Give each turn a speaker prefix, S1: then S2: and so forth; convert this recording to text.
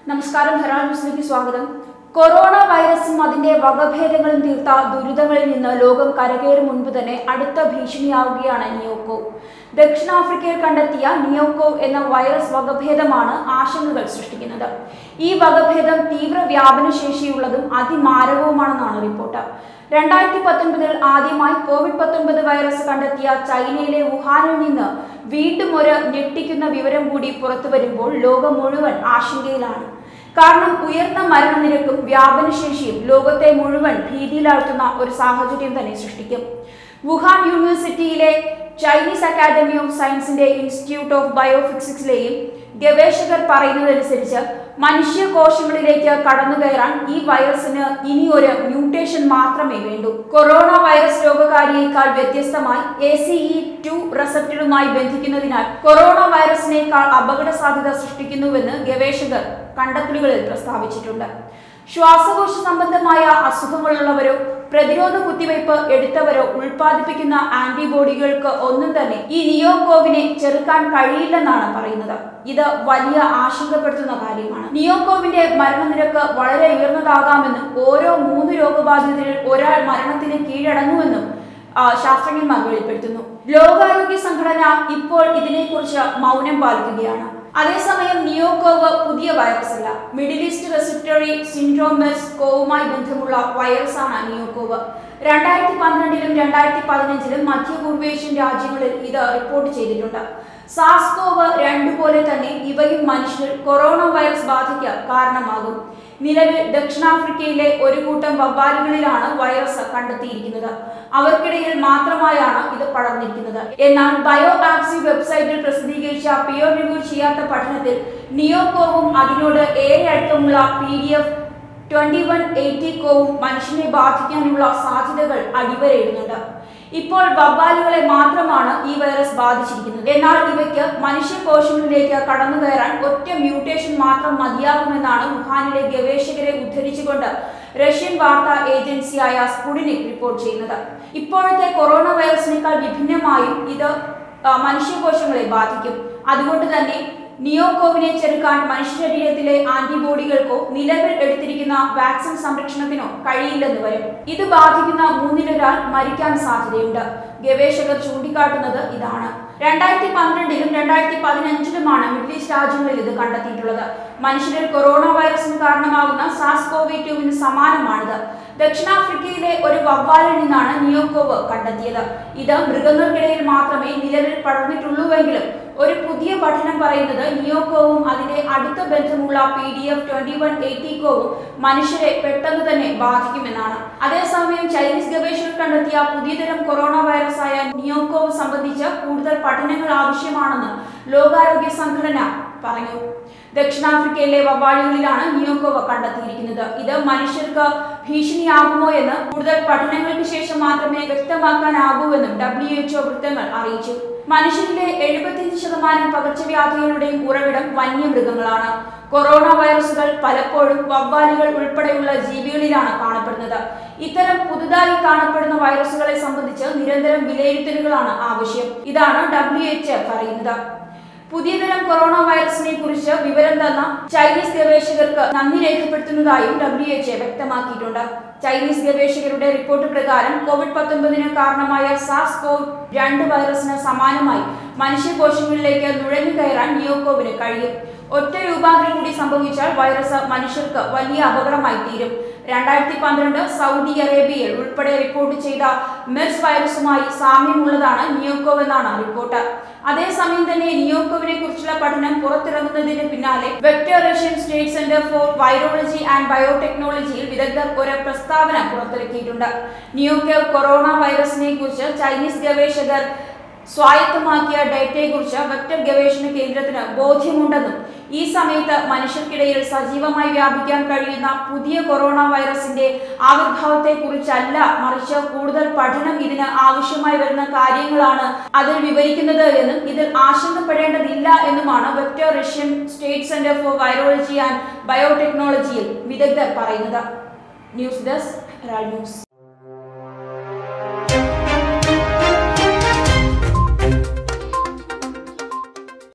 S1: നമസ്കാരം ഹെറാൾഡ് ന്യൂസിലേക്ക് സ്വാഗതം കൊറോണ വൈറസും അതിന്റെ വകഭേദങ്ങളും തീർത്ത ദുരിതങ്ങളിൽ നിന്ന് ലോകം കരകയറും മുൻപ് തന്നെ അടുത്ത ഭീഷണിയാവുകയാണ് നിയോക്കോ ദക്ഷിണാഫ്രിക്കയിൽ കണ്ടെത്തിയ നിയോക്കോ എന്ന വൈറസ് വകഭേദമാണ് ആശങ്കകൾ സൃഷ്ടിക്കുന്നത് ഈ വകഭേദം തീവ്ര വ്യാപനശേഷിയുള്ളതും അതിമാരകവുമാണെന്നാണ് റിപ്പോർട്ട് രണ്ടായിരത്തി പത്തൊൻപതിൽ ആദ്യമായി കോവിഡ് പത്തൊൻപത് വൈറസ് കണ്ടെത്തിയ ചൈനയിലെ വുഹാനിൽ നിന്ന് വീണ്ടും ഒരു ഞെട്ടിക്കുന്ന വിവരം കൂടി പുറത്തു വരുമ്പോൾ ലോകം മുഴുവൻ ആശങ്കയിലാണ് കാരണം ഉയർന്ന മരണനിരക്കും വ്യാപനശേഷിയും ലോകത്തെ മുഴുവൻ ഭീതിയിലാഴ്ത്തുന്ന ഒരു സാഹചര്യം തന്നെ സൃഷ്ടിക്കും വുഹാൻ യൂണിവേഴ്സിറ്റിയിലെ ചൈനീസ് അക്കാദമി ഓഫ് സയൻസിന്റെ ഇൻസ്റ്റിറ്റ്യൂട്ട് ഓഫ് ബയോഫിസിക്സിലെയും ഗവേഷകർ പറയുന്നതനുസരിച്ച് മനുഷ്യ കോശങ്ങളിലേക്ക് കടന്നുകയറാൻ ഈ വൈറസിന് ഇനി ഒരു മ്യൂട്ടേഷൻ മാത്രമേ വേണ്ടൂ കൊറോണ വൈറസ് രോഗകാരിയേക്കാൾ വ്യത്യസ്തമായി എ സി ഇ ടു റെസപ്റ്ററുമായി ബന്ധിക്കുന്നതിനാൽ കൊറോണ വൈറസിനേക്കാൾ അപകട സാധ്യത സൃഷ്ടിക്കുന്നുവെന്ന് ഗവേഷകർ കണ്ടെത്തലുകളിൽ പ്രസ്താവിച്ചിട്ടുണ്ട് ശ്വാസകോശ സംബന്ധമായ അസുഖങ്ങളുള്ളവരോ പ്രതിരോധ കുത്തിവയ്പ് എടുത്തവരോ ഉൽപ്പാദിപ്പിക്കുന്ന ആന്റിബോഡികൾക്ക് ഒന്നും തന്നെ ഈ നിയോകോവിനെ ചെറുക്കാൻ കഴിയില്ലെന്നാണ് പറയുന്നത് ഇത് വലിയ ആശങ്കപ്പെടുത്തുന്ന കാര്യമാണ് നിയോകോവിന്റെ മരണനിരക്ക് വളരെ ഉയർന്നതാകാമെന്നും ഓരോ മൂന്ന് രോഗബാധിതരിൽ ഒരാൾ മരണത്തിന് കീഴടങ്ങുമെന്നും ആ, ശാസ്ത്രജ്ഞന്മാർ വെളിപ്പെടുത്തുന്നു ലോകാരോഗ്യ സംഘടന ഇപ്പോൾ ഇതിനെക്കുറിച്ച് മൗനം പാലിക്കുകയാണ് അതേസമയം നിയോകോവ് പുതിയ വൈറസ് അല്ല മിഡിൽ ഈസ്റ്റ് റെസിപ്റ്ററി സിൻഡ്രോമസ് കോവുമായി ബന്ധമുള്ള വൈറസാണ് നിയോകോവ് രണ്ടായിരത്തി പന്ത്രണ്ടിലും രണ്ടായിരത്തി പതിനഞ്ചിലും മധ്യപൂർവേഷ്യൻ രാജ്യങ്ങളിൽ ഇത് റിപ്പോർട്ട് ചെയ്തിട്ടുണ്ട് സാസ്കോവ് രണ്ടുപോലെ തന്നെ ഇവയും മനുഷ്യരിൽ കൊറോണ വൈറസ് ബാധയ്ക്ക് കാരണമാകും നിലവിൽ ദക്ഷിണാഫ്രിക്കയിലെ ഒരു കൂട്ടം വവ്വാലുകളിലാണ് വൈറസ് കണ്ടെത്തിയിരിക്കുന്നത് അവർക്കിടയിൽ മാത്രമായാണ് ഇത് പടർന്നിരിക്കുന്നത് എന്നാൽ ബയോ ആക്സി വെബ്സൈറ്റിൽ പ്രസിദ്ധീകരിച്ച പിയർ റിവ്യൂ ചെയ്യാത്ത പഠനത്തിൽ നിയോകോവും അതിനോട് ഏറെ അടുത്തമുള്ള P D F twenty one eighty കോവും മനുഷ്യനെ ബാധിക്കാനുള്ള സാധ്യതകൾ അടിവരയിടുന്നുണ്ട് ഇപ്പോൾ വവ്വാലുകളെ മാത്രമാണ് ഈ വൈറസ് ബാധിച്ചിരിക്കുന്നത് എന്നാൽ ഇവയ്ക്ക് മനുഷ്യ കോശങ്ങളിലേക്ക് കടന്നു കയറാൻ ഒറ്റ മ്യൂട്ടേഷൻ മാത്രം മതിയാകുമെന്നാണ് വുഹാനിലെ ഗവേഷകരെ ഉദ്ധരിച്ചുകൊണ്ട് റഷ്യൻ വാർത്താ ഏജൻസിയായ സ്പുടിനിക് റിപ്പോർട്ട് ചെയ്യുന്നത് ഇപ്പോഴത്തെ കൊറോണ വൈറസിനേക്കാൾ വിഭിന്നമായും ഇത് ആ, മനുഷ്യകോശങ്ങളെ ബാധിക്കും അതുകൊണ്ട് തന്നെ നിയോകോവിനെ ചെറുക്കാൻ മനുഷ്യ ശരീരത്തിലെ ആന്റിബോഡികൾക്കോ നിലവിൽ എടുത്തിരിക്കുന്ന വാക്സിൻ സംരക്ഷണത്തിനോ കഴിയില്ലെന്ന് വരും ഇത് ബാധിക്കുന്ന മൂന്നിലൊരാൾ മരിക്കാൻ സാധ്യതയുണ്ട് ഗവേഷകർ ചൂണ്ടിക്കാട്ടുന്നത് ഇതാണ് രണ്ടായിരത്തി പന്ത്രണ്ടിലും രണ്ടായിരത്തി പതിനഞ്ചിലുമാണ് മിഡിൽ ഈസ്റ്റ് രാജ്യങ്ങളിൽ ഇത് കണ്ടെത്തിയിട്ടുള്ളത് മനുഷ്യരിൽ കൊറോണ വൈറസിന് കാരണമാകുന്ന സാസ് കോവി ടുവിന് സമാനമാണിത് ദക്ഷിണാഫ്രിക്കയിലെ ഒരു വവ്വാലിൽ നിന്നാണ് നിയോകോവ് കണ്ടെത്തിയത് ഇത് മൃഗങ്ങൾക്കിടയിൽ മാത്രമേ നിലവിൽ പടർന്നിട്ടുള്ളൂവെങ്കിലും ഒരു പുതിയ പഠനം പറയുന്നത് നിയോകോവും അതിന്റെ അടുത്ത ബന്ധമുള്ള P D F twenty one എയ്റ്റിക്കോവും മനുഷ്യരെ പെട്ടെന്ന് തന്നെ ബാധിക്കുമെന്നാണ് അതേസമയം ചൈനീസ് ഗവേഷകർ കണ്ടെത്തിയ പുതിയതരം കൊറോണ വൈറസായ നിയോകോവ് സംബന്ധിച്ച് കൂടുതൽ പഠനങ്ങൾ ആവശ്യമാണെന്ന് ലോകാരോഗ്യ സംഘടന പറഞ്ഞു ദക്ഷിണാഫ്രിക്കയിലെ വവ്വാലുകളിലാണ് നിയോകോവ കണ്ടെത്തിയിരിക്കുന്നത് ഇത് മനുഷ്യർക്ക് ഭീഷണിയാകുമോ എന്ന് കൂടുതൽ പഠനങ്ങൾക്ക് ശേഷം മാത്രമേ വ്യക്തമാക്കാനാകൂവെന്നും ഡബ്ല്യു എച്ച്ഒ വൃത്തങ്ങൾ അറിയിച്ചു മനുഷ്യരിലെ എഴുപത്തിയഞ്ച് ശതമാനം പകർച്ചവ്യാധികളുടെയും ഉറവിടം വന്യമൃഗങ്ങളാണ് കൊറോണ വൈറസുകൾ പലപ്പോഴും വവ്വാലുകൾ ഉൾപ്പെടെയുള്ള ജീവികളിലാണ് കാണപ്പെടുന്നത് ഇത്തരം പുതുതായി കാണപ്പെടുന്ന വൈറസുകളെ സംബന്ധിച്ച് നിരന്തരം വിലയിരുത്തലുകളാണ് ആവശ്യം ഇതാണ് ഡബ്ല്യു എച്ച് പറയുന്നത് പുതിയതരം കൊറോണ വൈറസിനെ കുറിച്ച് വിവരം തന്ന ചൈനീസ് ഗവേഷകർക്ക് നന്ദി രേഖപ്പെടുത്തുന്നതായും ഡബ്ല്യു എച്ച് വ്യക്തമാക്കിയിട്ടുണ്ട് ചൈനീസ് ഗവേഷകരുടെ റിപ്പോർട്ട് പ്രകാരം കോവിഡ് പത്തൊമ്പതിന് കാരണമായ സാസ് കോവ് രണ്ട് വൈറസിന് സമാനമായി മനുഷ്യകോശങ്ങളിലേക്ക് നുഴഞ്ഞു കയറാൻ നിയോകോവിന് കഴിയും ഒറ്റ രൂപാന്തരം കൂടി സംഭവിച്ചാൽ വൈറസ് മനുഷ്യർക്ക് വലിയ അപകടമായി തീരും രണ്ടായിരത്തി പന്ത്രണ്ട് സൗദി അറേബ്യയിൽ ഉൾപ്പെടെ റിപ്പോർട്ട് ചെയ്ത മെർസ് വൈറസുമായി സാമ്യമുള്ളതാണ് നിയോക്കോവ് എന്നാണ് റിപ്പോർട്ട് അതേസമയം തന്നെ നിയോക്കോവിനെ കുറിച്ചുള്ള പഠനം പുറത്തിറങ്ങുന്നതിന് പിന്നാലെ vector Russian state centre for virology and ബയോടെക്നോളജിയിൽ വിദഗ്ധർ ഒരു പ്രസ്താവന പുറത്തിറക്കിയിട്ടുണ്ട് നിയോക്കോവ് കൊറോണ വൈറസിനെ കുറിച്ച് ചൈനീസ് ഗവേഷകർ സ്വായത്തമാക്കിയ ഡേറ്റയെക്കുറിച്ച് വെക്ടർ ഗവേഷണ കേന്ദ്രത്തിന് ബോധ്യമുണ്ടെന്നും ഈ സമയത്ത് മനുഷ്യർക്കിടയിൽ സജീവമായി വ്യാപിക്കാൻ കഴിയുന്ന പുതിയ കൊറോണ വൈറസിന്റെ ആവിർഭാവത്തെ കുറിച്ചല്ല മറിച്ച് കൂടുതൽ പഠനം ഇതിന് ആവശ്യമായി വരുന്ന കാര്യങ്ങളാണ് അതിൽ വിവരിക്കുന്നത് എന്നും ഇതിൽ ആശങ്കപ്പെടേണ്ടതില്ല എന്നുമാണ് vector Russian state centre for virology and ബയോടെക്നോളജിയിൽ വിദഗ്ധർ പറയുന്നത് ന്യൂസ് ഡെസ്ക് ഹെറാൾഡ് ന്യൂസ്